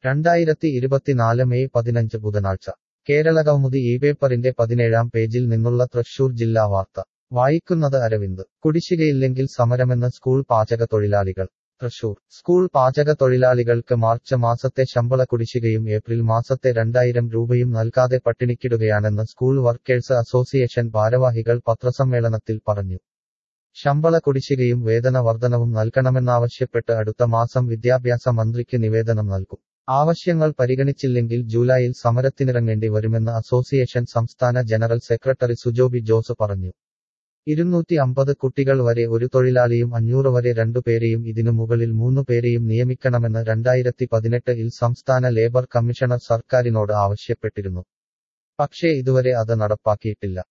രണ്ടായിരത്തി ഇരുപത്തിനാല് മെയ് പതിനഞ്ച് ബുധനാഴ്ച കേരള കൗമുദി ഈ പേപ്പറിന്റെ പതിനേഴാം പേജിൽ നിന്നുള്ള തൃശൂർ ജില്ലാ വാർത്ത വായിക്കുന്നത് അരവിന്ദ് കുടിശ്ശികയില്ലെങ്കിൽ സമരമെന്ന് സ്കൂൾ പാചക തൊഴിലാളികൾ തൃശൂർ സ്കൂൾ പാചക തൊഴിലാളികൾക്ക് മാർച്ച് മാസത്തെ ശമ്പള കുടിശ്ശികയും ഏപ്രിൽ മാസത്തെ രണ്ടായിരം രൂപയും നൽകാതെ പട്ടിണിക്കിടുകയാണെന്ന് സ്കൂൾ വർക്കേഴ്സ് അസോസിയേഷൻ ഭാരവാഹികൾ പത്രസമ്മേളനത്തിൽ പറഞ്ഞു ശമ്പള കുടിശ്ശികയും വേതന വർധനവും നൽകണമെന്നാവശ്യപ്പെട്ട് അടുത്ത മാസം വിദ്യാഭ്യാസ മന്ത്രിക്ക് നിവേദനം നൽകും ആവശ്യങ്ങൾ പരിഗണിച്ചില്ലെങ്കിൽ ജൂലൈയിൽ സമരത്തിനിറങ്ങേണ്ടി വരുമെന്ന് അസോസിയേഷൻ സംസ്ഥാന ജനറൽ സെക്രട്ടറി സുജോബി ജോസ് പറഞ്ഞു ഇരുന്നൂറ്റി അമ്പത് കുട്ടികൾ വരെ ഒരു തൊഴിലാളിയും അഞ്ഞൂറ് വരെ രണ്ടുപേരെയും ഇതിനു മുകളിൽ മൂന്നു പേരെയും നിയമിക്കണമെന്ന് രണ്ടായിരത്തി പതിനെട്ടിൽ സംസ്ഥാന ലേബർ കമ്മീഷണർ സർക്കാരിനോട് ആവശ്യപ്പെട്ടിരുന്നു പക്ഷേ ഇതുവരെ അത് നടപ്പാക്കിയിട്ടില്ല